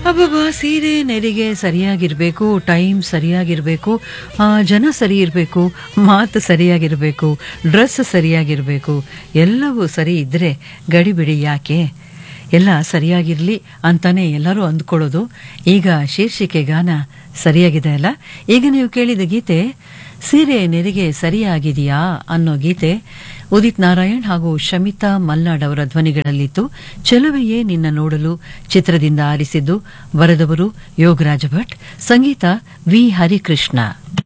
ಅಬ್ಬಬ್ಬಾ ಸೀರೆ ನೆರಿಗೆ ಸರಿಯಾಗಿರಬೇಕು ಟೈಮ್ ಸರಿಯಾಗಿರಬೇಕು ಆ, ಜನ ಸರಿ ಇರಬೇಕು ಮಾತು ಸರಿಯಾಗಿರಬೇಕು ಡ್ರೆಸ್ ಸರಿಯಾಗಿರಬೇಕು ಎಲ್ಲವೂ ಸರಿ ಇದ್ದರೆ ಗಡಿಬಿಡಿ ಯಾಕೆ ಎಲ್ಲ ಸರಿಯಾಗಿರಲಿ ಅಂತಾನೆ ಎಲ್ಲರೂ ಅಂದ್ಕೊಳ್ಳೋದು ಈಗ ಶೀರ್ಷಿಕೆ ಗಾನ ಸರಿಯಾಗಿದೆ ಅಲ್ಲ ಈಗ ನೀವು ಕೇಳಿದ ಗೀತೆ ಸೀರೆ ನೆರಿಗೆ ಸರಿಯಾಗಿದೆಯಾ ಅನ್ನೋ ಗೀತೆ ಉದಿತ್ ನಾರಾಯಣ್ ಹಾಗೂ ಶಮಿತಾ ಮಲ್ನಾಡ್ ಅವರ ಧ್ವನಿಗಳಲ್ಲಿತ್ತು ಚೆಲುವೆಯೇ ನಿನ್ನ ನೋಡಲು ಚಿತ್ರದಿಂದ ಆರಿಸಿದ್ದು ಬರೆದವರು ಯೋಗರಾಜ ಭಟ್ ಸಂಗೀತ ವಿ ಹರಿಕೃಷ್ಣ